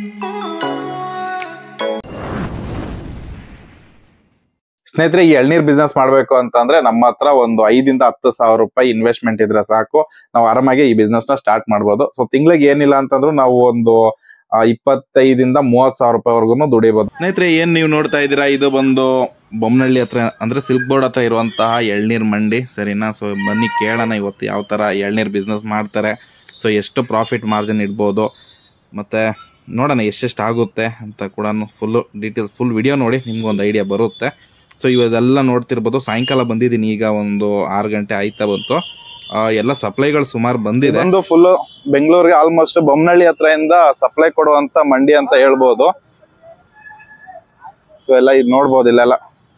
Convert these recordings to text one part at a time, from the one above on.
ಸ್ನೇಹಿತರೆ ಈ ಎಳ್ನೀರ್ ಬಿಸ್ನೆಸ್ ಮಾಡ್ಬೇಕು ಅಂತಂದ್ರೆ ನಮ್ಮ ಹತ್ರ ಒಂದು ಐದಿಂದ ಹತ್ತು ಸಾವಿರ ರೂಪಾಯಿ ಇನ್ವೆಸ್ಟ್ಮೆಂಟ್ ಇದ್ರೆ ಸಾಕು ನಾವು ಆರಾಮಾಗಿ ಈ ಬಿಸ್ನೆಸ್ ನ ಸ್ಟಾರ್ಟ್ ಮಾಡ್ಬೋದು ಸೊ ತಿಂಗಳಿಗೆ ಏನಿಲ್ಲ ಅಂತಂದ್ರೂ ನಾವು ಒಂದು ಆ, ಇಪ್ಪತ್ತೈದಿಂದ ಮೂವತ್ ಸಾವಿರ ರೂಪಾಯಿವರೆಗೂ ದುಡಿಬಹುದು ಸ್ನೇಹಿತರೆ ಏನ್ ನೀವು ನೋಡ್ತಾ ಇದ್ದೀರಾ ಇದು ಬಂದು ಬೊಮ್ಮನಹಳ್ಳಿ ಹತ್ರ ಅಂದ್ರೆ ಸಿಲ್ಕ್ ಬೋರ್ಡ್ ಹತ್ರ ಇರುವಂತಹ ಎಳ್ನೀರ್ ಮಂಡಿ ಸರಿನಾ ಸೊ ಬನ್ನಿ ಕೇಳೋಣ ಇವತ್ತು ಯಾವ ತರ ಎಳ್ನೀರ್ ಬಿಸ್ನೆಸ್ ಮಾಡ್ತಾರೆ ಸೊ ಎಷ್ಟು ಪ್ರಾಫಿಟ್ ಮಾರ್ಜಿನ್ ಇಡ್ಬೋದು ಮತ್ತೆ ನೋಡೋಣ ಎಷ್ಟೆಷ್ಟು ಆಗುತ್ತೆ ಅಂತ ಕೂಡ ಫುಲ್ಲು ಡೀಟೇಲ್ಸ್ ಫುಲ್ ವಿಡಿಯೋ ನೋಡಿ ನಿಮ್ಗೊಂದು ಐಡಿಯಾ ಬರುತ್ತೆ ಸೊ ಇವೆಲ್ಲ ನೋಡ್ತಿರ್ಬೋದು ಸಾಯಂಕಾಲ ಬಂದಿದ್ದೀನಿ ಈಗ ಒಂದು ಆರು ಗಂಟೆ ಆಯ್ತಾ ಬಂತು ಆ, ಎಲ್ಲ ಸಪ್ಲೈಗಳು ಸುಮಾರು ಬಂದಿದೆ ಒಂದು ಫುಲ್ ಬೆಂಗಳೂರಿಗೆ ಆಲ್ಮೋಸ್ಟ್ ಬೊಮ್ಮನಹಳ್ಳಿ ಹತ್ರದಿಂದ ಸಪ್ಲೈ ಕೊಡುವಂತ ಮಂಡಿ ಅಂತ ಹೇಳ್ಬೋದು ಸೊ ಎಲ್ಲ ಇದು ನೋಡ್ಬೋದು ಇಲ್ಲೆಲ್ಲ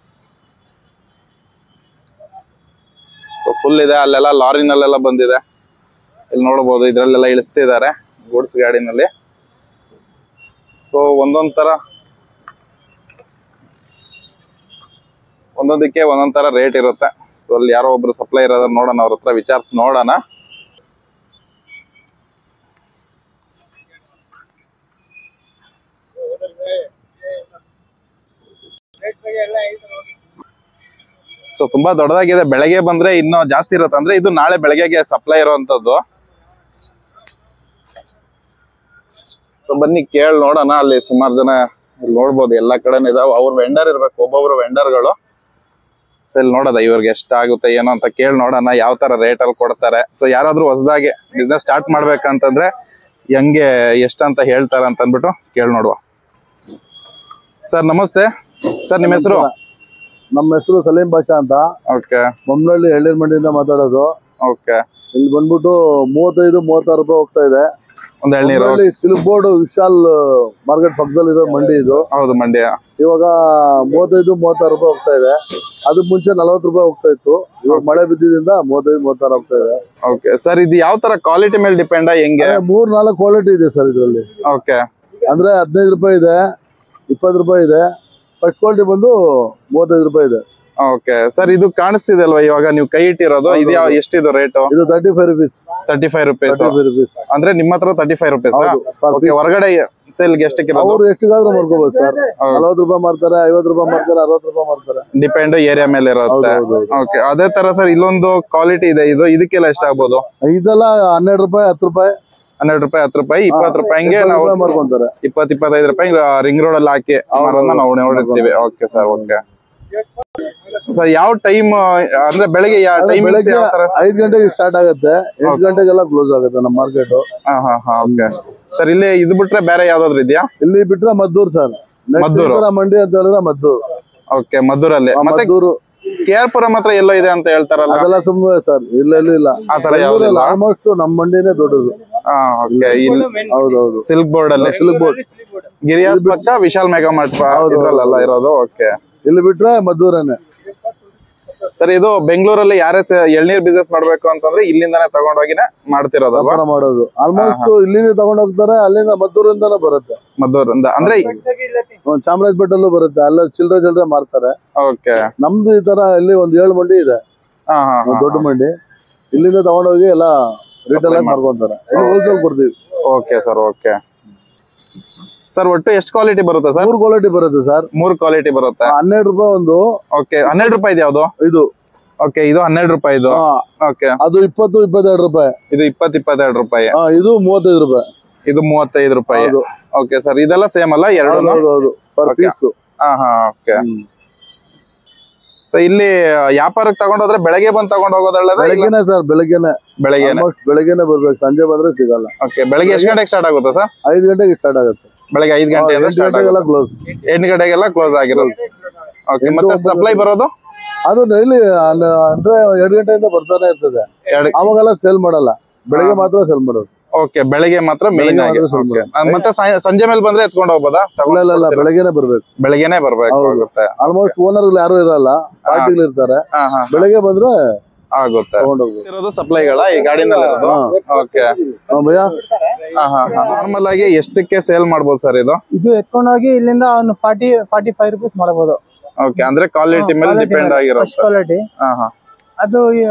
ಸೊ ಫುಲ್ ಇದೆ ಅಲ್ಲೆಲ್ಲ ಲಾರಿನಲ್ಲೆಲ್ಲ ಬಂದಿದೆ ಇಲ್ಲಿ ನೋಡ್ಬೋದು ಇದ್ರಲ್ಲೆಲ್ಲ ಇಳಿಸ್ತಿದ್ದಾರೆ ಗೂಡ್ಸ್ ಗಾಡಿನಲ್ಲಿ ಸೊ ಒಂದೊಂದ್ ತರ ಒಂದೊಂದಕ್ಕೆ ಒಂದೊಂದ್ ತರ ರೇಟ್ ಇರುತ್ತೆ ಸೊ ಅಲ್ಲಿ ಯಾರೋ ಒಬ್ರು ಸಪ್ಲೈ ಇರೋದ್ರ ನೋಡೋಣ ಅವ್ರ ಹತ್ರ ವಿಚಾರಿಸಿ ನೋಡೋಣ ಸೊ ತುಂಬಾ ದೊಡ್ಡದಾಗಿದೆ ಬೆಳಗ್ಗೆ ಬಂದ್ರೆ ಇನ್ನೂ ಜಾಸ್ತಿ ಇರುತ್ತೆ ಅಂದ್ರೆ ಇದು ನಾಳೆ ಬೆಳಗ್ಗೆಗೆ ಸಪ್ಲೈ ಇರುವಂತದ್ದು ಸೊ ಬನ್ನಿ ಕೇಳಿ ನೋಡೋಣ ಅಲ್ಲಿ ಸುಮಾರು ಜನ ಇಲ್ಲಿ ನೋಡ್ಬೋದು ಎಲ್ಲಾ ಕಡೆನೂ ಇದಾವೆ ಅವ್ರ ವೆಂಡರ್ ಇರ್ಬೇಕು ಒಬ್ಬೊಬ್ರು ವೆಂಡರ್ಗಳು ಸೊ ಇಲ್ಲಿ ನೋಡೋದ ಇವ್ರಿಗೆ ಎಷ್ಟಾಗುತ್ತೆ ಏನೋ ಅಂತ ಕೇಳಿ ನೋಡೋಣ ಯಾವ ತರ ರೇಟ್ ಅಲ್ಲಿ ಕೊಡ್ತಾರೆ ಸೊ ಯಾರಾದ್ರೂ ಹೊಸದಾಗಿ ಬಿಸ್ನೆಸ್ ಸ್ಟಾರ್ಟ್ ಮಾಡ್ಬೇಕಂತಂದ್ರೆ ಹೆಂಗೆ ಎಷ್ಟಂತ ಹೇಳ್ತಾರೆ ಅಂತ ಅಂದ್ಬಿಟ್ಟು ಕೇಳಿ ನೋಡುವ ಸರ್ ನಮಸ್ತೆ ಸರ್ ನಿಮ್ಮ ಹೆಸರು ನಮ್ಮ ಹೆಸರು ಸಲೀಂ ಬಾಷಾ ಅಂತ ಓಕೆ ಬೊಮ್ಮನಹಳ್ಳಿ ಎಳ್ನೀರ್ ಮಂಡಿಯಿಂದ ಮಾತಾಡೋದು ಓಕೆ ಇಲ್ಲಿ ಬಂದ್ಬಿಟ್ಟು ಮೂವತ್ತೈದು ಮೂವತ್ತಾರು ರೂಪಾಯಿ ಹೋಗ್ತಾ ಇದೆ ಒಂದ್ ಎಳ್ನೀರು Bommanahalli silk board Vishal market ಪಕ್ಕದಲ್ಲಿ ಇರೋ ಮಂಡಿ ಇದು ಹೌದು ಮಂಡ್ಯ ಇವಾಗ ಮೂವತ್ತೈದು ಮೂವತ್ತಾರು ರೂಪಾಯಿ ಹೋಗ್ತಾ ಇದೆ ಅದಕ್ಕೆ ಮುಂಚೆ ನಲವತ್ತು ರೂಪಾಯಿ ಹೋಗ್ತಾ ಇತ್ತು ಇವಾಗ ಮಳೆ ಬಿದ್ದಿದ್ದರಿಂದ ಮೂವತ್ತೈದು ಮೂವತ್ತಾರು ಹೋಗ್ತಾ ಇದೆ ಓಕೆ ಸರ್ ಇದು ಯಾವ ತರ ಕ್ವಾಲಿಟಿ ಮೇಲೆ ಡಿಪೆಂಡ್ ಹೆಂಗೆ ಅದೇ ಮೂರ್ ನಾಲ್ಕು ಕ್ವಾಲಿಟಿ ಇದೆ ಸರ್ ಇದರಲ್ಲಿ ಓಕೆ ಅಂದ್ರೆ ಹದಿನೈದು ರೂಪಾಯಿ ಇದೆ ಇಪ್ಪತ್ತು ರೂಪಾಯಿ ಇದೆ ಫಸ್ಟ್ ಕ್ವಾಲಿಟಿ ಬಂದು ಮೂವತ್ತೈದು ರೂಪಾಯಿ ಇದೆ ಓಕೆ ಸರ್ ಇದು ಕಾಣಿಸ್ತಿದೆ ಅಲ್ವಾ ಇವಾಗ ನೀವು ಕೈ ಇಟ್ಟಿರೋದು ಇದು ಯಾವ ಎಷ್ಟಿದು ರೇಟ್ ಇದು thirty five rupees thirty five rupees thirty five rupees ಅಂದ್ರೆ ನಿಮ್ಮ ಹತ್ರ ತರ್ಟಿ ಫೈವ್ ರುಪೀಸ್ ಹೌದು per ಓಕೆ piece. ಹೊರಗಡೆ ಸೇಲ್ಗೆ ಎಷ್ಟಕ್ಕೆ ಇರೋದು ಅವ್ರು ಎಷ್ಟಿಗಾದ್ರೂ ಮಾಡ್ಕೋಬಹುದು ಸರ್ ನಲವತ್ತು ರೂಪಾಯಿ ಮಾರ್ತಾರೆ ಐವತ್ತು ರೂಪಾಯಿ ಮಾರ್ತಾರೆ ಅರವತ್ತು ರೂಪಾಯಿ ಮಾರ್ತಾರೆ ಡಿಪೆಂಡ್ ಏರಿಯಾ ಮೇಲೆ ಹೌದು ಇರುತ್ತೆ ಹೌದು ಹೌದು ಓಕೆ ಅದೇ ತರ ಸರ್ ಇಲ್ಲೊಂದು ಕ್ವಾಲಿಟಿ ಇದೆ ಇದು ಇದಕ್ಕೆಲ್ಲ ಎಷ್ಟಾಗ್ಬೋದು ಇದೆಲ್ಲ ಹನ್ನೆರಡು ರೂಪಾಯಿ ಹತ್ತು ರೂಪಾಯಿ ಹನ್ನೆರಡು ರೂಪಾಯಿ ಹತ್ತು ರೂಪಾಯಿ ಇಪ್ಪತ್ತು ರೂಪಾಯಿ ಹಂಗೆ ಇಪ್ಪತ್ತು ನಾವು ರೂಪಾಯಿ ಮಾರ್ಕೊಂತಾರೆ ಇಪ್ಪತ್ ಇಪ್ಪತ್ತೈದು ರೂಪಾಯಿ ರಿಂಗ್ ರೋಡ್ ಅಲ್ಲಿ ಹಾಕಿ ಮಾರೋದನ್ನ ನಾವು ನೋಡಿರ್ತೀವಿ ಓಕೆ ಸರ್ ಓಕೆ ಸರ್ ಯಾವ ಟೈಮ್ ಅಂದ್ರೆ ಬೆಳಿಗ್ಗೆ ಯಾವ ಅದು ಟೈಮ್ ಬೆಳಗ್ಗೆ ಯಾವ ತರ ಐದು ಗಂಟೆಗೆ ಸ್ಟಾರ್ಟ್ ಆಗುತ್ತೆ ಎಂಟು ಗಂಟೆಗೆಲ್ಲ ಕ್ಲೋಸ್ ಆಗುತ್ತೆ ನಮ್ಮ ಮಾರ್ಕೆಟ್ ಹಾ ಹಾ ಹಾ ಓಕೆ ಸರ್ ಇಲ್ಲಿ ಇದು ಬಿಟ್ರೆ ಬೇರೆ ಯಾವ್ದಾದ್ರು ಇದೆಯಾ ಇಲ್ಲಿ ಬಿಟ್ರೆ ಮದ್ದೂರ್ ಸರ್ ಮದ್ದೂರು. ಮಂಡಿ ಅಂತ ಹೇಳಿದ್ರೆ ಮದ್ದೂರು ಓಕೆ ಮದ್ದೂರಲ್ಲಿ ಆ, ಮತ್ತೆ ಮದ್ದೂರು ಕೆ ಆರ್ ಪುರಂ ಹತ್ರ ಎಲ್ಲೋ ಇದೆ ಅಂತ ಹೇಳ್ತಾರಲ್ಲ ಅದೆಲ್ಲ ಸುಮ್ಮನೆ ಸರ್ ಇಲ್ಲ ಇಲ್ಲ ಇಲ್ಲ ಆ ತರ ಯಾವ್ದಿಲ್ಲ ಆಲ್ಮೋಸ್ಟ್ ನಮ್ಮ ಮಂಡಿನೇ ದೊಡ್ಡದು ಹಾ ಓಕೆ ಇಲ್ಲಿ ಹೌದೌದು ಸಿಲ್ಕ್ ಬೋರ್ಡ್ ಅಲ್ಲಿ ಸಿಲ್ಕ್ ಬೋರ್ಡ್ ಗಿರಿಯಾಸ್ ಪಕ್ಕ ವಿಶಾಲ್ ಮೆಗಾ ಮಾರ್ಟ್ ಇದ್ರಲ್ಲ ಇರೋದು ಓಕೆ ಇಲ್ಲಿ ಬಿಟ್ರೆ ಮದ್ದೂರೇನೆ ಸರ್ ಇದು ಬೆಂಗಳೂರಲ್ಲಿ ಯಾರೇ ಸ- ಎಳ್ನೀರ್ ಬಿಸ್ನೆಸ್ ಮಾಡ್ಬೇಕು ಅಂತಂದ್ರೆ ಇಲ್ಲಿಂದಾನೆ ತಗೊಂಡೋಗಿನೇ ಮಾಡ್ತಿರೋದಲ್ವಾ ವ್ಯಾಪಾರ ಮಾಡೋದು ಆಲ್ಮೋಸ್ಟ್ ಇಲ್ಲಿಂದ ತಗೊಂಡ್ ಹೋಗ್ತಾರೆ ಅಲ್ಲಿಂದ ಮದ್ದೂರಿಂದನೇ ಬರುತ್ತೆ ಮದ್ದೂರಿಂದ ಅಂದ್ರೆ ಹ್ಮ್, ಚಾಮರಾಜಪೇಟಲ್ಲೂ ಬರುತ್ತೆ ಅಲ್ಲ ಚಿಲ್ಲರೆ ಚಿಲ್ಲರೆ ಮಾರ್ತಾರೆ ಓಕೆ ನಮ್ದು ಈ ತರ ಇಲ್ಲಿ ಒಂದ್ ಏಳು ಮಂಡಿ ಇದೆ ಹಾ ಹಾ ಒಂದ್ ದೊಡ್ಡ ಮಂಡಿ ಇಲ್ಲಿಂದ ತಗೊಂಡೋಗಿ ಎಲ್ಲ ರಿಟೇಲ್ ಆಗಿ ಮಾರ್ಕೊಂತಾರೆ ಇಲ್ಲಿ ಹೋಲ್ಸೇಲ್ ಕೊಡ್ತೀವಿ ಓಕೆ ಸರ್ ಓಕೆ ಸರ್ ಒಟ್ಟು ಎಷ್ಟು ಕ್ವಾಲಿಟಿ ಬರುತ್ತೆ ಸರ್ ಮೂರು ಕ್ವಾಲಿಟಿ ಬರುತ್ತೆ ಸರ್ ಮೂರು ಕ್ವಾಲಿಟಿ ಬರುತ್ತೆ ಹನ್ನೆರಡು ರೂಪಾಯಿ ಒಂದು ಓಕೆ ಹನ್ನೆರಡು ರೂಪಾಯಿ ಯಾವ್ದು ಇದು ಓಕೆ ಇದು ಹನ್ನೆರಡು ರೂಪಾಯಿ ಇದು ಆ, ಓಕೆ ಅದು ಇಪ್ಪತ್ತು ಇಪ್ಪತ್ತೆರಡು ರೂಪಾಯಿ ಇದು ಇಪ್ಪತ್ ಇಪ್ಪತ್ತೆರಡು ರೂಪಾಯಿ ಆ, ಇದು ಮೂವತ್ತೈದು ರೂಪಾಯಿ ಇದು ಮೂವತ್ತೈದು ರೂಪಾಯಿ ಹೌದು ಓಕೆ ಸರ್ ಇದೆಲ್ಲ ಸೇಮ್ ಅಲ್ಲ ಎರಡು ಹೌದು ಹೌದು, ಹೌದು ಪರ್ Okay. ಪೀಸ್ ಹಾ ಹಾ ಓಕೆ ಸೊ ಇಲ್ಲಿ ವ್ಯಾಪಾರಕ್ಕೆ ತಗೊಂಡೋದ್ರೆ ಬೆಳಗ್ಗೆ ಬಂದು ತಗೊಂಡ್ ಹೋಗೋದಲ್ಲದ ಬೆಳಗ್ಗೆನೆ ಸರ್ ಬೆಳಗ್ಗೆನೆ ಬೆಳಗ್ಗೆನೆ ಆಲ್ಮೋಸ್ಟ್ ಬೆಳಗ್ಗೆನೆ ಬರ್ಬೇಕು ಸಂಜೆ ಬಂದ್ರೆ ಸಿಗಲ್ಲ ಓಕೆ ಬೆಳಗ್ಗೆ ಎಷ್ಟು ಗಂಟೆಗೆ ಸ್ಟಾರ್ಟ್ ಆಗುತ್ತೆ ಸರ್ ಐದು ಗಂಟೆಗೆ ಸ್ಟಾರ್ಟ್ ಆಗುತ್ತೆ ಬೆಳಗ್ಗೆ ಐದು ಗಂಟೆಯಿಂದ ಎಂಟು ಸ್ಟಾರ್ಟ್ ಗಂಟೆಗೆಲ್ಲ ಆಗುತ್ತೆ ಕ್ಲೋಸ್ ಎಂಟು ಗಂಟೆಗೆಲ್ಲ ಕ್ಲೋಸ್ ಆಗಿರೋದು ಓಕೆ ಎಂಟು, ಮತ್ತೆ ಒಂಬತ್ತು ಸಪ್ಲೈ ಬರೋದು ಅದು ಡೈಲಿ ಅಂದ್ರೆ ಎರಡು ಗಂಟೆಯಿಂದ ಬರ್ತಾನೆ ಇರ್ತದೆ ಎರಡು ಅವಾಗೆಲ್ಲ ಸೇಲ್ ಮಾಡಲ್ಲ ಬೆಳಗ್ಗೆ ಮಾತ್ರ ಸೇಲ್ ಮಾಡೋದು ಓಕೆ ಬೆಳಗ್ಗೆ ಮಾತ್ರ ಮೇನ್ ಬೆಳಗ್ಗೆ ಆಗಿ ಮಾತ್ರ ಸ್ವಲ್ಪ. Okay. ಆ, ಮತ್ತೆ ಸಾಯ- ಸಂಜೆ ಮೇಲೆ ಬಂದ್ರೆ ಎತ್ಕೊಂಡು ಹೋಗ್ಬೋದಾ ಇಲ್ಲ ತಗೊಂಡ್ ಇಲ್ಲ ಇಲ್ಲ ಹೋಗ್ತೀರಾ? ಬೆಳಗ್ಗೆನೆ ಬರ್ಬೇಕು ಬೆಳಗ್ಗೆನೆ ಬರ್ಬೇಕು ಹೌದು. ಆಗುತ್ತೆ ಆಲ್ಮೋಸ್ಟ್ ಓನರ್ ಯಾರು ಇರಲ್ಲ ಪಾರ್ಟಿಗಳು ಇರ್ತಾರೆ ಹಾ ಹಾ ಬೆಳಗ್ಗೆ ಬಂದ್ರೆ ಆಗುತ್ತೆ ತಗೊಂಡೋಗ್ಬೇಕು ಇರೋದು ಸಪ್ಲೈಗಳ ಈ ಗಾಡಿನಲ್ಲಿ ಇರೋದು ಹಾ. ಓಕೆ ಹಾ, ಭಯ್ಯ ನಾರ್ಮಲ್ ಆಗಿ ಎಷ್ಟಕ್ಕೆ ಸೇಲ್ ಮಾಡ್ಬೋದು ಸರ್ ಇದು ಇದು ಎತ್ಕೊಂಡೋಗಿ ಇಲ್ಲಿಂದ ಒಂದು ಫಾರ್ಟಿ ಫಾರ್ಟಿ ಫೈವ್ ರುಪೀಸ್ ಮಾಡಬಹುದು ಓಕೆ ಅಂದ್ರೆ ಕ್ವಾಲಿಟಿ ಮೇಲೆ ಡಿಪೆಂಡ್ ಫಸ್ಟ್ ಆಗಿರುತ್ತೆ ಕ್ವಾಲಿಟಿ ಹಾ ಹಾ ಅದು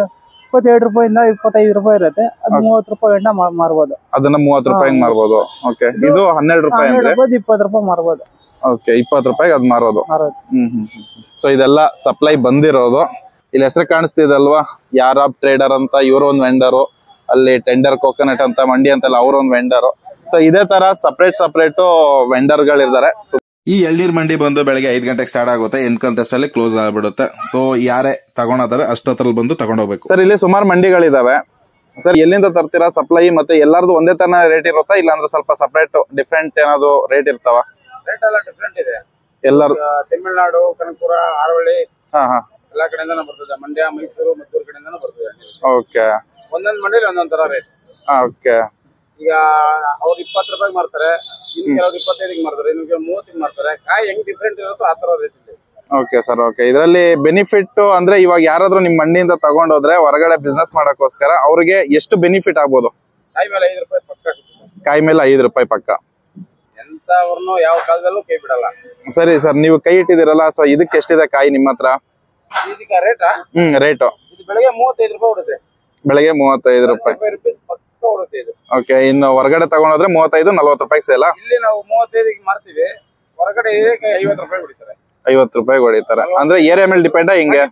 ಇಪ್ಪತ್ತೆರಡು ರೂಪಾಯಿಂದ ಇಪ್ಪತ್ತೈದು ರೂಪಾಯಿ ಇರುತ್ತೆ ಅದು Okay. ಮೂವತ್ತು ರೂಪಾಯಿ ಗಂಟ ಮಾ- ಮಾರ್ಬೋದು ಅದನ್ನ ಮೂವತ್ತು ರೂಪಾಯಿ ಹಾ. ಮಾರ್ಬೋದು ಓಕೆ ಇದು ಹನ್ನೆರಡು ರೂಪಾಯಿ ಹನ್ನೆರಡು ಅಂದ್ರೆ ರೂಪಾಯಿ ಇಪ್ಪತ್ತು ರೂಪಾಯಿ ಮಾರ್ಬೋದು ಓಕೆ ಇಪ್ಪತ್ತು ರೂಪಾಯಿಗೆ ಅದ್ ಮಾರೋದು ಮಾರೋದು ಹ್ಮ್ ಹ್ಮ್ ಸೊ ಇದೆಲ್ಲ ಸಪ್ಲೈ ಬಂದಿರೋದು ಇಲ್ಲಿ ಹೆಸರು ಕಾಣಿಸ್ತಿದಲ್ವಾ ಯಾರಾಬ್ ಟ್ರೇಡರ್ ಅಂತ ಇವ್ರ ಒಂದ್ ವೆಂಡರು ಅಲ್ಲಿ ಟೆಂಡರ್ ಕೋಕೋನಟ್ ಅಂತ ಮಂಡಿ ಅಂತಲ್ಲ ಅವ್ರ ಒಂದ್ ವೆಂಡರು ಸೊ ಇದೇ ತರ ಸಪ್ರೇಟ್ ಸಪ್ರೇಟ್ ವೆಂಡರ್ ಗಳಿರ್ತಾರೆ ಈ ಎಳ್ನೀರ್ ಮಂಡಿ ಬಂದು ಬೆಳಗ್ಗೆ ಐದ್ ಗಂಟೆಗೆ ಸ್ಟಾರ್ಟ್ ಆಗುತ್ತೆ ಎಂಟು ಗಂಟೆ ಅಷ್ಟರಲ್ಲಿ ಕ್ಲೋಸ್ ಆಗ್ಬಿಡುತ್ತೆ ಸೊ ಯಾರೇ ತಗೊಂಡಾದ್ರೆ ಅಷ್ಟೊತ್ತರಲ್ಲಿ ಬಂದು ತಗೊಂಡೋಗ್ಬೇಕು ಸರ್ ಇಲ್ಲಿ ಸುಮಾರು ಮಂಡಿಗಳಿದಾವೆ ಸರ್ ಎಲ್ಲಿಂದ ತರ್ತೀರಾ ಸಪ್ಲೈ ಮತ್ತೆ ಎಲ್ಲಾರ್ದು ಒಂದೇ ತರ ರೇಟ್ ಇರುತ್ತಾ ಇಲ್ಲಾಂದ್ರೆ ಸ್ವಲ್ಪ ಸಪ್ರೇಟ್ ಡಿಫ್ರೆಂಟ್ ಏನಾದ್ರು ರೇಟ್ ಇರ್ತಾವ ರೇಟ್ ಎಲ್ಲ ಡಿಫ್ರೆಂಟ್ ಇದೆ ಎಲ್ಲಾರು ಈಗ ತಮಿಳ್ನಾಡು ಕನಕಪುರ ಆರವಳ್ಳಿ ಹಾ ಹಾ ಎಲ್ಲಾ ಕಡೆಯಿಂದನೂ ಬರ್ತದೆ ಮಂಡ್ಯ ಮೈಸೂರು ಮದ್ದೂರು ಕಡೆಯಿಂದನೂ ಬರ್ತದೆ ಓಕೆ ಒಂದೊಂದ್ ಮಂಡಿಲಿ ಒಂದೊಂದ್ ತರ ರೇಟ್ ಓಕೆ ಈಗ ಅವ್ರು ಇಪ್ಪತ್ತು ರೂಪಾಯಿಗೆ ಮಾರ್ತಾರೆ ಇನ್ನು ಕೆಲವ್ರು ಇಪ್ಪತ್ತೈದಿಗೆ ಮಾರ್ತಾರೆ ಇನ್ನು ಕೆಲವ್ರು ಮೂವತ್ತಿಗೆ ಮಾರ್ತಾರೆ ಕಾಯಿ ಹೆಂಗ್ ಡಿಫ್ರೆಂಟ್ ಇರುತ್ತೋ ಆ ತರ ರೇಟ್ ಇದೆ ಓಕೆ ಸರ್ ಓಕೆ ಇದರಲ್ಲಿ ಬೆನಿಫಿಟ್ ಅಂದ್ರೆ ಇವಾಗ ಯಾರಾದ್ರೂ ನಿಮ್ ಮಂಡಿಯಿಂದ ತಗೊಂಡೋದ್ರೆ ಹೊರಗಡೆ ಬಿಸ್ನೆಸ್ ಮಾಡಕ್ಕೋಸ್ಕರ ಅವ್ರಿಗೆ ಎಷ್ಟು ಬೆನಿಫಿಟ್ ಆಗ್ಬೋದು ಕಾಯಿ ಮೇಲೆ ಐದು ರೂಪಾಯಿ ಪಕ್ಕ ಸಿಗುತ್ತೆ ಕಾಯಿ ಮೇಲೆ ಐದು ರೂಪಾಯಿ ಪಕ್ಕ ಎಂತವ್ರನ್ನು ಯಾವ ಕಾಲದಲ್ಲೂ ಕೈ ಬಿಡಲ್ಲ ಸರಿ ಸರ್ ನೀವು ಕೈ ಇಟ್ಟಿದಿರಲ್ಲ ಸೊ ಇದಕ್ಕೆ ಎಷ್ಟಿದೆ ಕಾಯಿ ನಿಮ್ಮ ಹತ್ರ ಇದಕ್ಕೆ ರೇಟಾ ಹ್ಮ್ ರೇಟು ಇದು ಬೆಳಗ್ಗೆ ಮೂವತ್ತೈದು ರೂಪಾಯಿ ಹೊಡುತ್ತೆ ಬೆಳಗ್ಗೆ ಮೂವತ್ತೈದು ರೂಪಾಯಿ ಫೈವ್ ರುಪೀಸ್ ಪಕ್ಕ ಹೊಡುತ್ತೆ ಇದು ಓಕೆ ಇನ್ನು ಹೊರಗಡೆ ತಗೊಂಡೋದ್ರೆ ಮೂವತ್ತೈದು ನಲ್ವತ್ತು ರೂಪಾಯಿ ಸೇಲ ಇಲ್ಲಿ ನಾವು ಮೂವತ್ತೈದಿಗೆ ಮಾರ್ತೀವಿ ಹೊರಗಡೆ ಇದಕ್ಕೆ ಐವತ್ತು ರೂಪಾಯಿ ಹೊಡಿತಾರೆ ಐವತ್ತು ರೂಪಾಯಿ ಹೊಡಿತಾರೆ ಅಂದ್ರೆ ಏರಿಯಾ ಮೇಲೆ ಡಿಪೆಂಡ ಹಿಂಗೆ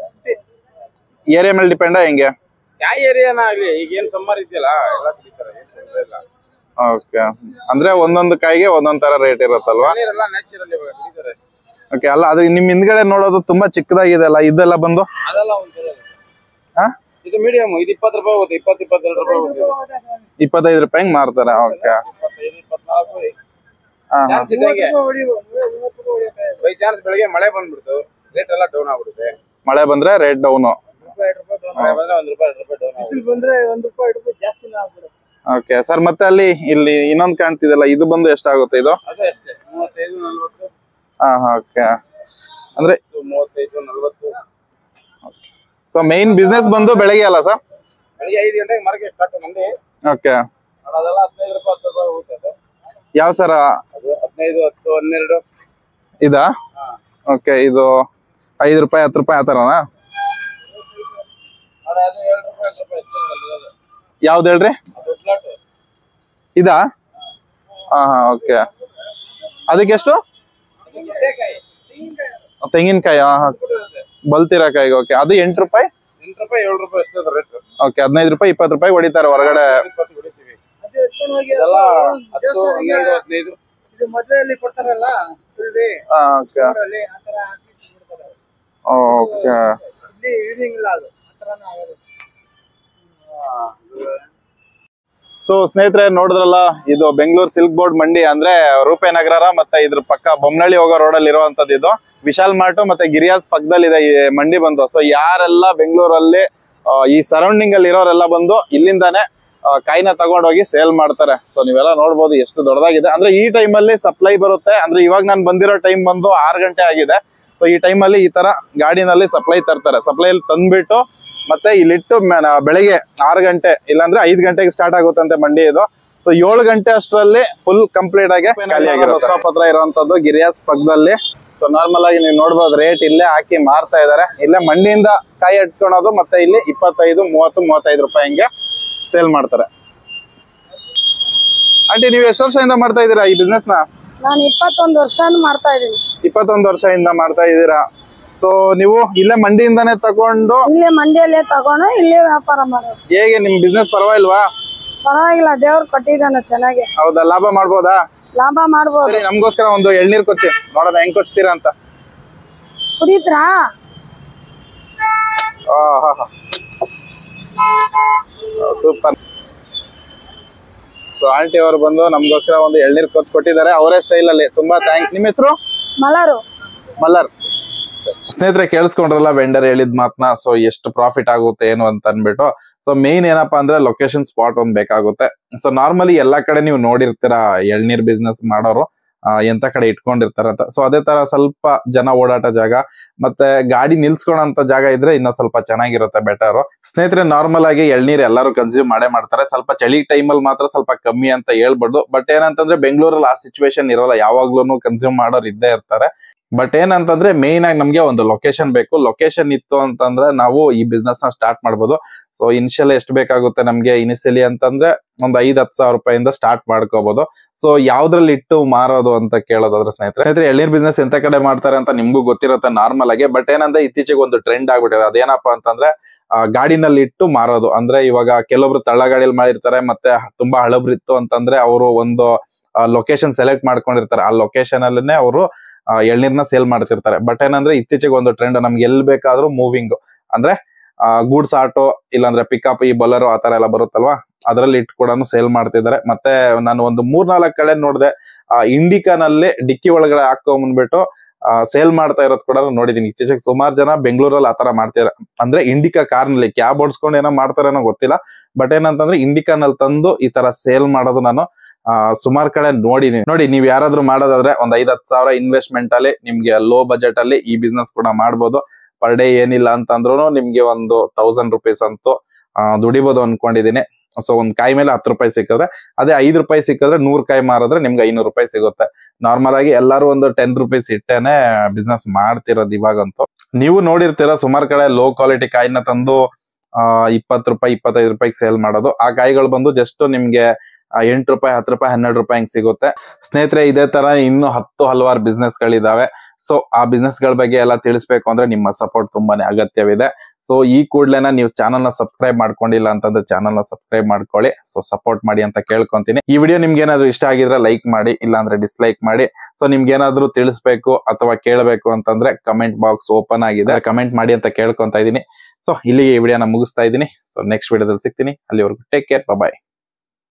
ಏರಿಯಾ ಮೇಲೆ ಡಿಪೆಂಡ ಹೆಂಗೆ ಯಾವ ಏರಿಯಾನ ಆಗ್ಲಿ ಈಗ ಏನ್ ಸಮ್ಮರ್ ಇದೆಯಲ್ಲ ಎಲ್ಲ ಕುಡಿತಾರೆ ಏನ್ ತೊಂದ್ರೆ ಇಲ್ಲ ಓಕೆ ಅಂದ್ರೆ ಒಂದೊಂದು ಕಾಯಿಗೆ ಒಂದೊಂದ್ ತರ ರೇಟ್ ಇರುತ್ತಲ್ವಾ ಎಲ್ಲ ನ್ಯಾಚುರಲ್ ಇವಾಗ ಕುಡಿತಾರೆ ಓಕೆ ಅಲ್ಲ ಅದು ನಿಮ್ ಹಿಂದ್ಗಡೆ ನೋಡೋದು ತುಂಬಾ ಚಿಕ್ಕದಾಗಿದೆ ಅಲ್ಲ ಇದೆಲ್ಲ ಬಂದು ಅದೆಲ್ಲ ಒಂದ್ಸಲ ಹಾ? ಇದು ಮೀಡಿಯಂ ಇದು ಇಪ್ಪತ್ತು ರೂಪಾಯಿ ಹೋಗುತ್ತೆ ಇಪ್ಪತ್ತು ಇಪ್ಪತ್ತೆರಡು ರೂಪಾಯಿ ಹೋಗುತ್ತೆ ಇಪ್ಪತ್ತೈದು ರೂಪಾಯಿ ಮಾರ್ತಾರೆ ಓಕೆ ಇಪ್ಪತ್ತೈದು ಇಪ್ಪತ್ನಾಲ್ಕು ಹಾ ಹಾ ಚಾನ್ಸ್ ಇದ್ದಂಗೆ ಬೈ ಚಾನ್ಸ್ ಬೆಳಿಗ್ಗೆ ಮಳೆ ಬಂದ್ಬಿಡ್ತು ರೇಟ್ ಎಲ್ಲ ಡೌನ್ ಆಗ್ಬಿಡುತ್ತೆ ಮಳೆ ಬಂದ್ರೆ ರೇಟ್ ಡೌನು ಮಳೆ ಬಂದ್ರೆ ಒಂದ್ ರೂಪಾಯಿ ಎರಡು ರೂಪಾಯಿ ಡೌನ್ ಬಿಸಿಲು ಬಂದ್ರೆ ಒಂದ್ ರೂಪಾಯಿ ಎರಡು ರೂಪಾಯಿ ಜಾಸ್ತಿನೇ ಆಗ್ಬಿಡುತ್ತೆ ಓಕೆ ಸರ್ ಮತ್ತೆ ಅಲ್ಲಿ ಇಲ್ಲಿ ಇನ್ನೊಂದ್ ಕಾಣ್ತಿದೆಲ್ಲ ಇದು ಬಂದು ಎಷ್ಟಾಗುತ್ತೆ ಇದು ಅದೇ ಅಷ್ಟೇ ಮೂವತ್ತೈದು ನಲ್ವತ್ತು ಹಾ ಹಾ ಓಕೆ ಇದು ಮೂವತ್ತೈದು ನಲ್ವತ್ತು ಸೊ ಮೇನ್ ಬಿಸ್ನೆಸ್ ಬಂದು ಬೆಳಗ್ಗೆ ಅಲ್ಲ ಸರ್ ಬೆಳಿಗ್ಗೆ ಐದು ಗಂಟೆಗೆ ಮಾರ್ಕೆಟ್ ಸ್ಟಾರ್ಟ್ ಮಂದಿ ಓಕೆ ಅದೆಲ್ಲ ಹದಿನೈದು ರೂಪಾಯಿ ಹತ್ತು ರೂಪಾಯಿ ಹೋಗುತ್ತೆ ಅದು ಯಾವ ಸರ ಅದು ಹದಿನೈದು ಹತ್ತು ಹನ್ನೆರಡು ಇದಾ ಹಾ. ಓಕೆ ಇದು ಐದು ರೂಪಾಯಿ ಹತ್ತು ರೂಪಾಯಿ ಆ ಥರನಾ ಆದ್ರೆ ಅದು ಎರಡು ರೂಪಾಯಿ ಹತ್ತು ರೂಪಾಯಿ ಅಷ್ಟೇ ಅಲ್ಲಿರೋದು. ಯಾವ್ದು ಹೇಳ್ರಿ ಅದು ಫ್ಲಾಟ್ ಇದಾ ಹಾ ಹಾ ಓಕೆ ಅದಕ್ಕೆಷ್ಟು ಅದು ಗೆಡ್ಡೆಕಾಯಿ ತೆಂಗಿನಕಾಯಿ ಹಾ ಹಾ ಇರುತ್ತೆ. ಬಲ್ತಿರಕಾಯಿಗೆ ಓಕೆ ಅದು ಎಂಟು ರೂಪಾಯಿ ಎಂಟು ರೂಪಾಯಿ ಏಳು ರೂಪಾಯಿ ಅಷ್ಟೇ ರೇಟ್ ಓಕೆ ಹದಿನೈದು ರೂಪಾಯಿ ಇಪ್ಪತ್ತು ರೂಪಾಯಿ ಹೊಡಿತಾರೆ ಹೊರಗಡೆ ಇಪ್ಪತ್ತು ಹೊಡಿತೀವಿ ಅದು ಎತ್ಕೊಂಡು ಹೋಗಿ ಇದೆಲ್ಲ ಅದು ಹತ್ತು ದೇವಸ್ಥಾನಕ್ಕೆ ಹನ್ನೆರಡು ಹದಿನೈದು ಇದು ಮದುವೆಯಲ್ಲಿ ಕೊಡ್ತಾರಲ್ಲ fully ಹಾ ಓಕೆ ಊರಲ್ಲಿ ಆ ತರ ಹಾಕಿ ಬಿಡ್ತಾರೆ. ಓಕೆ ಇಲ್ಲಿ ಇಳಿದಂಗಿಲ್ಲ ಅದು ಆ ತರಾನೇ ಆಗೋದು ಸೊ ಸ್ನೇಹಿತರೆ ನೋಡಿದ್ರಲ್ಲ ಇದು ಬೆಂಗಳೂರು ಸಿಲ್ಕ್ ಬೋರ್ಡ್ ಮಂಡಿ ಅಂದ್ರೆ ರೂಪೆ ನಗರ ಮತ್ತೆ ಇದ್ರ ಪಕ್ಕ ಬೊಮ್ಮನಹಳ್ಳಿ ಹೋಗೋ ರೋಡ್ ಅಲ್ಲಿ ಇರುವಂತದ್ದು ಇದು ವಿಶಾಲ್ ಮಾರ್ಟ್ ಮತ್ತೆ ಗಿರಿಯಾಸ್ ಪಕ್ಕದಲ್ಲಿ ಇದೆ ಈ ಮಂಡಿ ಬಂದು ಸೊ ಯಾರೆಲ್ಲ ಬೆಂಗಳೂರಲ್ಲಿ ಆ, ಈ ಸರೌಂಡಿಂಗ್ ಅಲ್ಲಿ ಇರೋರೆಲ್ಲ ಬಂದು ಇಲ್ಲಿಂದಾನೆ ಆ, ಕಾಯಿನ ತಗೊಂಡೋಗಿ ಸೇಲ್ ಮಾಡ್ತಾರೆ ಸೊ ನೀವೆಲ್ಲ ನೋಡ್ಬೋದು ಎಷ್ಟು ದೊಡ್ಡದಾಗಿದೆ ಅಂದ್ರೆ ಈ time ಅಲ್ಲಿ ಸಪ್ಲೈ ಬರುತ್ತೆ ಅಂದ್ರೆ ಇವಾಗ ನಾನು ಬಂದಿರೋ ಟೈಮ್ ಬಂದು ಆರು ಗಂಟೆ ಆಗಿದೆ ಸೊ ಈ time ಅಲ್ಲಿ ಈ ತರ ಗಾಡಿನಲ್ಲಿ ಸಪ್ಲೈ ತರ್ತಾರೆ ಸಪ್ಲೈ ತಂದ್ಬಿಟ್ಟು ಮತ್ತೆ ಇಲ್ಲಿಟ್ಟು ಮ- ನ- ಬೆಳಿಗ್ಗೆ ಆರು ಗಂಟೆ ಇಲ್ಲಾಂದ್ರೆ ಐದು ಗಂಟೆಗೆ ಸ್ಟಾರ್ಟ್ ಆಗುತ್ತಂತೆ ಮಂಡಿ ಇದು ಸೊ ಏಳು ಗಂಟೆ ಅಷ್ಟರಲ್ಲಿ ಫುಲ್ ಕಂಪ್ಲೀಟ್ ಆಗಿ ಖಾಲಿ ಆಗಿರೋ ಸ್ಟಾಪ್ ಹತ್ರ ಇರುವಂತದ್ದು ಗಿರಿಯಾಸ್ ಪಕ್ಕದಲ್ಲಿ ಸೊ ನಾರ್ಮಲ್ ಆಗಿ ನೀವು ನೋಡ್ಬೋದು ರೇಟ್ ಇಲ್ಲೇ ಹಾಕಿ ಮಾರ್ತಾ ಇದಾರೆ ಇಲ್ಲೇ ಮಂಡಿಯಿಂದ ಕಾಯಿ ಇಟ್ಕೊಳೋದು ಮತ್ತೆ ಇಲ್ಲಿ ಇಪ್ಪತ್ತೈದು ಮೂವತ್ತು ಮೂವತ್ತೈದು ರೂಪಾಯಿ ಹಿಂಗೆ ಸೇಲ್ ಮಾಡ್ತಾರೆ ಆಂಟಿ ನೀವು ಎಷ್ಟು ವರ್ಷದಿಂದ ಮಾಡ್ತಾ ಇದ್ದೀರಾ ಈ ಬಿಸ್ನೆಸ್ ನ ನಾನು ಇಪ್ಪತ್ತೊಂದು ವರ್ಷ ಮಾಡ್ತಾ ಇದ್ದೀನಿ ಇಪ್ಪತ್ತೊಂದು ವರ್ಷದಿಂದ ಮಾಡ್ತಾ ಇದ್ದೀರಾ ಸೊ ನೀವು ಇಲ್ಲೇ ಮಂಡಿಯಿಂದಾನೇ ತಗೊಂಡು ಇಲ್ಲೇ ಮಂಡಿಯಲ್ಲೇ ತಗೊಂಡು ಇಲ್ಲೇ ವ್ಯಾಪಾರ ಮಾಡೋದು ಹೇಗೆ ನಿಮ್ ಬಿಸ್ನೆಸ್ ಪರವಾಗಿಲ್ವಾ ಪರವಾಗಿಲ್ಲ ದೇವ್ರು ಕೊಟ್ಟಿದ್ದಾನೆ ಚೆನ್ನಾಗಿ ಹೌದಾ ಲಾಭ ಮಾಡ್ಬೋದಾ ಲಾಭ ಮಾಡ್ಬೋದು ಸರಿ ನಮ್ಗೋಸ್ಕರ ಒಂದು ಎಳ್ನೀರ್ ಕೊಚ್ಚಿ ನೋಡೋಣ ಹೆಂಗ್ ಕೊಚ್ತೀರಾ ಅಂತ ಕುಡಿತ್ರಾ ಸೂಪರ್ ಸೊ ಆಂಟಿ ಅವರು ಬಂದು ನಮ್ಗೋಸ್ಕರ ಒಂದು ಎಳ್ನೀರ್ ಕೊಚ್ಚಿ ಕೊಟ್ಟಿದ್ದಾರೆ ಅವರೇ ಸ್ಟೈಲ್ ಅಲ್ಲಿ ತುಂಬಾ ಥ್ಯಾಂಕ್ಸ್ ನಿಮ್ಮ ಹೆಸರು ಮಲರು ಮಲ್ಲರ್ ಸ್ನೇಹಿತರೆ ಕೇಳಿಸ್ಕೊಂಡ್ರಲ್ಲ ವೆಂಡರ್ ಹೇಳಿದ್ ಮಾತ್ನ ಸೊ ಎಷ್ಟು ಪ್ರಾಫಿಟ್ ಆಗುತ್ತೆ ಏನು ಅಂತ ಅನ್ಬಿಟ್ಟು ಸೊ ಮೇನ್ ಏನಪ್ಪಾ ಅಂದ್ರೆ ಲೊಕೇಶನ್ ಸ್ಪಾಟ್ ಒಂದ್ ಬೇಕಾಗುತ್ತೆ ಸೊ ನಾರ್ಮಲಿ ಎಲ್ಲಾ ಕಡೆ ನೀವು ನೋಡಿರ್ತೀರಾ ಎಳ್ನೀರ್ ಬಿಸ್ನೆಸ್ ಮಾಡೋರು ಆ, ಎಂತ ಕಡೆ ಇಟ್ಕೊಂಡಿರ್ತಾರಂತ ಸೊ ಅದೇ ತರ ಸ್ವಲ್ಪ ಜನ ಓಡಾಟ ಜಾಗ ಮತ್ತೆ ಗಾಡಿ ನಿಲ್ಸ್ಕೊಳಂತ ಜಾಗ ಇದ್ರೆ ಇನ್ನೂ ಸ್ವಲ್ಪ ಚೆನ್ನಾಗಿರುತ್ತೆ ಬೆಟರ್ ಸ್ನೇಹಿತರೆ ನಾರ್ಮಲ್ ಆಗಿ ಎಳ್ನೀರ್ ಎಲ್ಲರೂ ಕನ್ಸ್ಯೂಮ್ ಮಾಡೇ ಮಾಡ್ತಾರೆ ಸ್ವಲ್ಪ ಚಳಿ ಟೈಮಲ್ಲಿ ಮಾತ್ರ ಸ್ವಲ್ಪ ಕಮ್ಮಿ ಅಂತ ಹೇಳ್ಬಾರ್ದು ಬಟ್ ಏನಂತಂದ್ರೆ ಬೆಂಗಳೂರಲ್ಲಿ ಆ ಸಿಚುವೇಶನ್ ಇರಲ್ಲ ಯಾವಾಗ್ಲೂ ಕನ್ಸ್ಯೂಮ್ ಮಾಡೋರು ಇದ್ದೇ ಇರ್ತಾರೆ ಬಟ್ ಏನಂತಂದ್ರೆ ಮೇನ್ ಆಗಿ ನಮ್ಗೆ ಒಂದು ಲೊಕೇಶನ್ ಬೇಕು ಲೊಕೇಶನ್ ಇತ್ತು ಅಂತಂದ್ರೆ ನಾವು ಈ ಬಿಸ್ನೆಸ್ ನ ಸ್ಟಾರ್ಟ್ ಮಾಡ್ಬೋದು ಸೊ ಇನಿಷಿಯಲ್ ಎಷ್ಟು ಬೇಕಾಗುತ್ತೆ ನಮ್ಗೆ ಇನಿಷಿಯಲಿ ಅಂತಂದ್ರೆ ಒಂದ್ ಐದ್ ಹತ್ತು ಸಾವಿರ ರೂಪಾಯಿಂದ ಸ್ಟಾರ್ಟ್ ಮಾಡ್ಕೋಬಹುದು ಸೊ ಯಾವ್ದ್ರಲ್ಲಿ ಇಟ್ಟು ಮಾರೋದು ಅಂತ ಕೇಳೋದಾದ್ರೆ ಸ್ನೇಹಿತರೆ ಸ್ನೇಹಿತರೆ ಎಳ್ನೀರ್ ಬಿಸ್ನೆಸ್ ಎಂತ ಕಡೆ ಮಾಡ್ತಾರೆ ಅಂತ ನಿಮ್ಗೂ ಗೊತ್ತಿರುತ್ತೆ ನಾರ್ಮಲ್ ಆಗಿ ಬಟ್ ಏನಂದ್ರೆ ಇತ್ತೀಚೆಗೆ ಒಂದು ಟ್ರೆಂಡ್ ಆಗ್ಬಿಟ್ಟಿದೆ ಅದೇನಪ್ಪಾ ಅಂತಂದ್ರೆ ಆ, ಗಾಡಿನಲ್ಲಿ ಇಟ್ಟು ಮಾರೋದು ಅಂದ್ರೆ ಇವಾಗ ಕೆಲವೊಬ್ರು ತಳ್ಳಗಾಡಿಯಲ್ಲಿ ಮಾಡಿರ್ತಾರೆ ಮತ್ತೆ ತುಂಬಾ ಹಳಬ್ರಿತ್ತು ಅಂತಂದ್ರೆ ಅವರು ಒಂದು ಲೊಕೇಶನ್ ಸೆಲೆಕ್ಟ್ ಮಾಡ್ಕೊಂಡಿರ್ತಾರೆ ಆ ಲೊಕೇಶನ್ ಅಲ್ಲೇ ಅವರು ಎಳ್ನೀರ್ನ ಸೇಲ್ ಮಾಡ್ತಿರ್ತಾರೆ ಬಟ್ ಏನಂದ್ರೆ ಇತ್ತೀಚೆಗೆ ಒಂದು ಟ್ರೆಂಡ್ ನಮ್ಗೆ ಎಲ್ ಬೇಕಾದ್ರೂ ಮೂವಿಂಗ್ ಅಂದ್ರೆ ಗೂಡ್ಸ್ ಆಟೋ ಇಲ್ಲಾಂದ್ರೆ ಪಿಕಪ್ ಈ ಬೊಲರೋ ಆ ತರ ಎಲ್ಲ ಬರುತ್ತಲ್ವಾ ಅದರಲ್ಲಿ ಇಟ್ಟು ಕೂಡ ಸೇಲ್ ಮಾಡ್ತಿದ್ದಾರೆ ಮತ್ತೆ ನಾನು ಒಂದು ಮೂರ್ನಾಲ್ಕು ಕಡೆ ನೋಡಿದೆ ಇಂಡಿಕಾನಲ್ಲಿ ಡಿಕ್ಕಿ ಒಳಗಡೆ ಹಾಕೊಂಡ್ಬಿಟ್ಟು ಸೇಲ್ ಮಾಡ್ತಾ ಇರೋದ್ ಕೂಡ ನೋಡಿದೀನಿ ಇತ್ತೀಚೆಗೆ ಸುಮಾರು ಜನ ಬೆಂಗಳೂರಲ್ಲಿ ಆತರ ಮಾಡ್ತಿದ್ದಾರೆ ಅಂದ್ರೆ ಇಂಡಿಕಾ ಕಾರ್ನಲ್ಲಿ ಕ್ಯಾಬ್ ಓಡಿಸ್ಕೊಂಡು ಏನೋ ಮಾಡ್ತಾರೇನೋ ಗೊತ್ತಿಲ್ಲ ಬಟ್ ಏನಂತಂದ್ರೆ ಇಂಡಿಕಾನಲ್ಲಿ ತಂದು ಈ ತರ ಸೇಲ್ ಮಾಡೋದು ನಾನು ಸುಮಾರು ಕಡೆ ನೋಡಿದೀನಿ ನೋಡಿ ನೀವ್ ಯಾರಾದ್ರೂ ಮಾಡೋದಾದ್ರೆ ಒಂದ್ ಐದ್ ಹತ್ತು ಸಾವಿರ ಇನ್ವೆಸ್ಟ್ಮೆಂಟ್ ಅಲ್ಲಿ ನಿಮ್ಗೆ ಲೋ ಬಜೆಟ್ ಅಲ್ಲಿ ಈ ಬಿಸ್ನೆಸ್ ಕೂಡ ಮಾಡ್ಬೋದು ಪರ್ ಡೇ ಏನಿಲ್ಲ ಅಂತಂದ್ರೂ ನಿಮ್ಗೆ ಒಂದು ತೌಸಂಡ್ ರುಪೀಸ್ ಅಂತೂ ಆ, ದುಡಿಬೋದು ಅನ್ಕೊಂಡಿದೀನಿ ಸೊ ಒಂದ್ ಕಾಯಿ ಮೇಲೆ ಹತ್ತು ರೂಪಾಯಿ ಸಿಕ್ಕಿದ್ರೆ ಅದೇ ಐದು ರೂಪಾಯಿ ಸಿಕ್ಕಿದ್ರೆ ನೂರ್ ಕಾಯಿ ಮಾರಿದ್ರೆ ನಿಮ್ಗೆ ಐನೂರು ರೂಪಾಯಿ ಸಿಗುತ್ತೆ ನಾರ್ಮಲ್ ಆಗಿ ಎಲ್ಲರೂ ಒಂದು ಟೆನ್ ರುಪೀಸ್ ಇಟ್ಟೇನೆ ಬಿಸ್ನೆಸ್ ಮಾಡ್ತಿರೋದು ಇವಾಗಂತೂ ನೀವು ನೋಡಿರ್ತೀರ ಸುಮಾರು ಕಡೆ ಲೋ ಕ್ವಾಲಿಟಿ ಕಾಯಿನ ತಂದು ಆ ಇಪ್ಪತ್ತು ರೂಪಾಯಿ ಇಪ್ಪತ್ತೈದು ರೂಪಾಯಿಗೆ ಸೇಲ್ ಮಾಡೋದು ಆ ಕಾಯಿಗಳು ಬಂದು ಜಸ್ಟ್ ನಿಮ್ಗೆ ಆ, ಎಂಟು ರೂಪಾಯಿ ಹತ್ತು ರೂಪಾಯಿ ಹನ್ನೆರಡು ರೂಪಾಯಿ ಹಿಂಗ್ ಸಿಗುತ್ತೆ ಸ್ನೇಹಿತರೆ ಇದೇ ತರ ಇನ್ನು ಹತ್ತು ಹಲವಾರು ಬಿಸ್ನೆಸ್ ಗಳಿದಾವೆ ಸೊ ಆ ಬಿಸ್ನೆಸ್ ಗಳ ಬಗ್ಗೆ ಎಲ್ಲ ತಿಳಿಸ್ಬೇಕು ಅಂದ್ರೆ ನಿಮ್ಮ ಸಪೋರ್ಟ್ ತುಂಬಾನೇ ಅಗತ್ಯವಿದೆ ಸೊ ಈ ಕೂಡ್ಲೆನ ನೀವು ಚಾನಲ್ ನ ಸಬ್ಸ್ಕ್ರೈಬ್ ಮಾಡ್ಕೊಂಡಿಲ್ಲ ಅಂತಂದ್ರೆ ಚಾನಲ್ ನ ಸಬ್ಸ್ಕ್ರೈಬ್ ಮಾಡ್ಕೊಳ್ಳಿ ಸೊ ಸಪೋರ್ಟ್ ಮಾಡಿ ಅಂತ ಕೇಳ್ಕೊಂತೀನಿ ಈ ವಿಡಿಯೋ ನಿಮ್ಗೆ ಏನಾದ್ರು ಇಷ್ಟ ಆಗಿದ್ರೆ ಲೈಕ್ ಮಾಡಿ ಇಲ್ಲಾಂದ್ರೆ ಡಿಸ್ಲೈಕ್ ಮಾಡಿ ಸೊ ನಿಮ್ಗೆ ಏನಾದ್ರು ತಿಳಿಸ್ಬೇಕು ಅಥವಾ ಕೇಳಬೇಕು ಅಂತಂದ್ರೆ ಕಮೆಂಟ್ ಬಾಕ್ಸ್ ಓಪನ್ ಆಗಿದೆ ಕಮೆಂಟ್ ಮಾಡಿ ಅಂತ ಕೇಳ್ಕೊಂತ ಇದೀನಿ ಸೊ ಇಲ್ಲಿಗೆ ಈ ವಿಡಿಯೋನ ಮುಗಿಸ್ತಾ ಇದೀನಿ ಸೊ ನೆಕ್ಸ್ಟ್ ವಿಡಿಯೋದಲ್ಲಿ ಸಿಗ್ತೀನಿ ಅಲ್ಲಿವರೆಗೂ ಟೇಕ್ ಕೇರ್ ಬಾಯ್